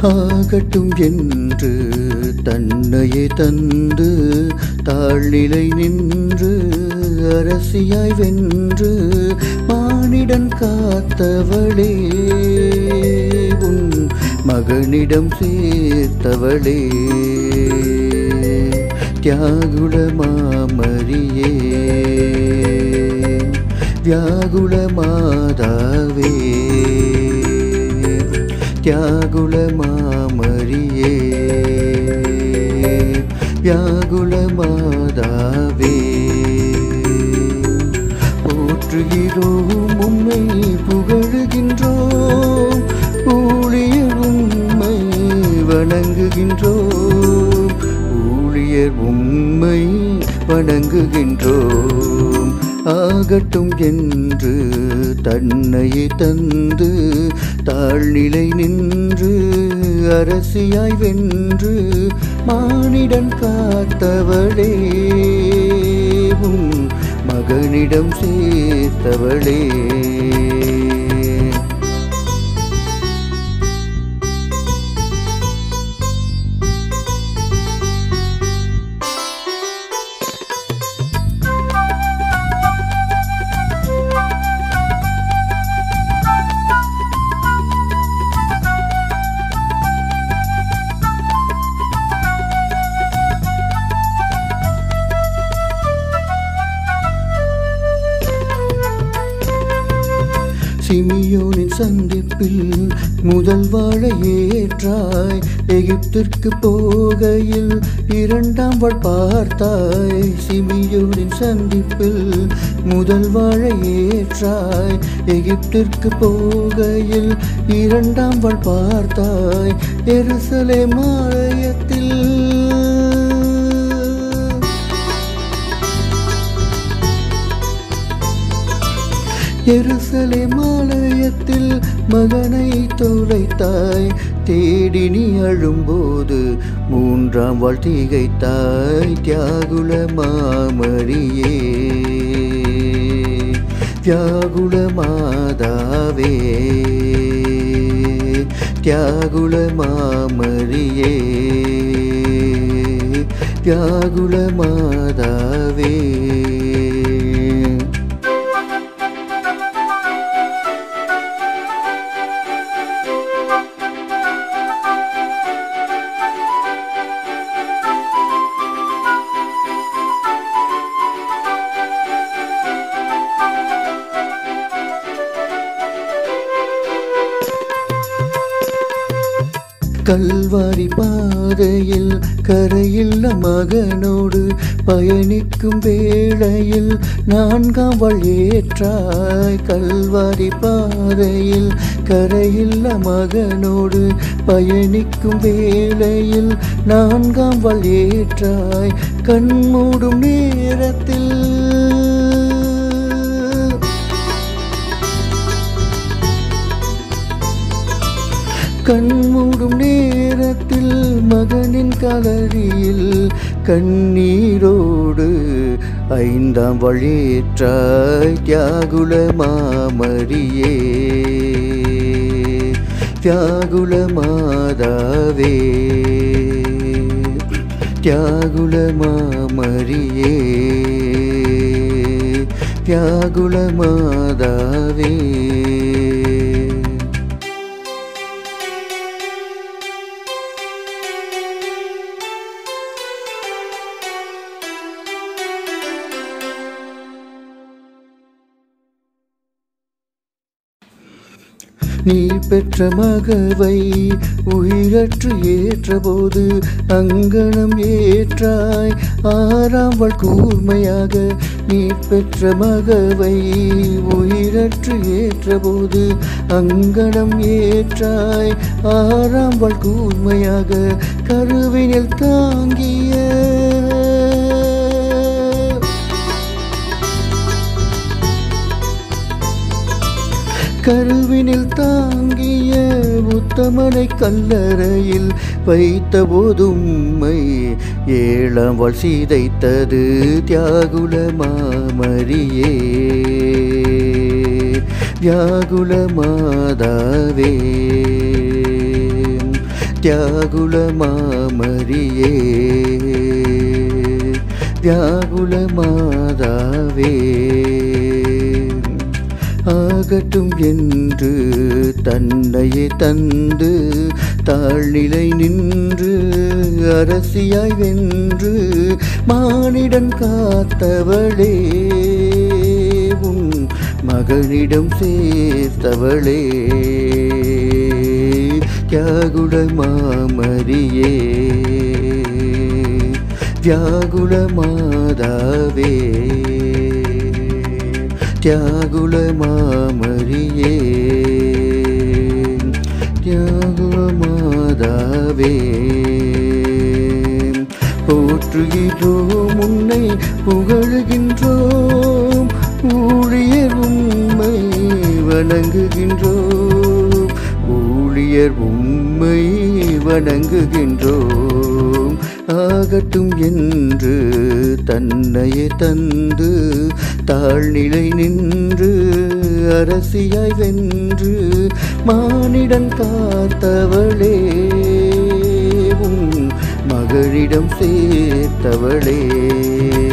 ஆகட்டும் என்று தன்னையே தந்து தாழ்நிலை நின்று அரசியாய் வென்று மானிடன் காத்தவளே உன் மகனிடம் சேர்த்தவளே தியாகுல மாமரியே வியாகுல மாதாவே தியாகுல மாமரியே வியாகுல மாதாவே போற்றுகிறோம் உம்மை புகழுகின்றோம் ஊழியர் உம்மை வணங்குகின்றோம் ஊழியர் உம்மை வணங்குகின்றோம் ஆகட்டும் என்று தன்னையே தந்து தாழ்நிலை நின்று அரசியாய் வென்று மானிடன் காத்தவளே உம் மகனிடம் சேர்த்தவளே சிமியோனின் சந்திப்பில் முதல் வாழ ஏற்றாய் எகிப்திற்கு போகையில் இரண்டாம் வாழ் பார்த்தாய் சிமியோனின் சந்திப்பில் முதல் வாழ ஏற்றாய் எகிப்திற்கு போகையில் இரண்டாம் வாழ் பார்த்தாய் எருசலே மாலயத்தில் எருசலே மாலயத்தில் மகனை தொலைத்தாய் தேடி நீ அழும்போது மூன்றாம் வாழ் திகைத்தாய் தியாகுல மாமரியே தியாகுல மாதாவே தியாகுல மாமரியே தியாகுல மாதாவே கல்வாரி பாதையில் கரையில்ல மகனோடு பயணிக்கும் வேளையில் நான்காம் வள் ஏற்றாய் கல்வாரி பாதையில் கரையில்ல மகனோடு பயணிக்கும் வேளையில் நான்காம் வள் ஏற்றாய் கண்மூடும் நேரத்தில் கண்மூடும் நேரத்தில் மகனின் கலரியில் கண்ணீரோடு ஐந்தாம் வழியேற்றாய் தியாகுல மாமரியே தியாகுல மாதாவே தியாகுல மாமரியே தியாகுல மாதாவே நீ பெற்ற மகவை உயிரற்று ஏற்றபோது அங்கனம் ஏற்றாய் ஆறாம் கூர்மையாக நீ பெற்ற மகவை உயிரற்று ஏற்றபோது அங்கனம் ஏற்றாய் ஆறாம் கூர்மையாக கருவினில் தாங்கிய கருவினில் தாங்கிய உத்தமனை கல்லறையில் வைத்த போதும்மை ஏழாம் வாழ் சீதைத்தது தியாகுல மாமரியே வியாகுல மாதாவே தியாகுல மாமரியே வியாகுல மாதாவே ஆகட்டும் என்று தன்னையே தந்து தாழ்நிலை நின்று அரசியாய் வென்று மானிடன் காத்தவளே உன் மகனிடம் சேர்த்தவளே தியாகுல மாமரியே வியாகுல மாதாவே தியாகுல மாமரியே தியாகுல மாதாவே போற்றுகின்றோம் உன்னை புகழுகின்றோம் ஊழியர் உண்மை வணங்குகின்றோம் ஊழியர் உண்மை வணங்குகின்றோம் ஆகட்டும் என்று தன்னையே தந்து தாழ்நிலை நின்று அரசியாய் வென்று மானிடன் காத்தவளே உன் மகளிடம் சேர்த்தவளே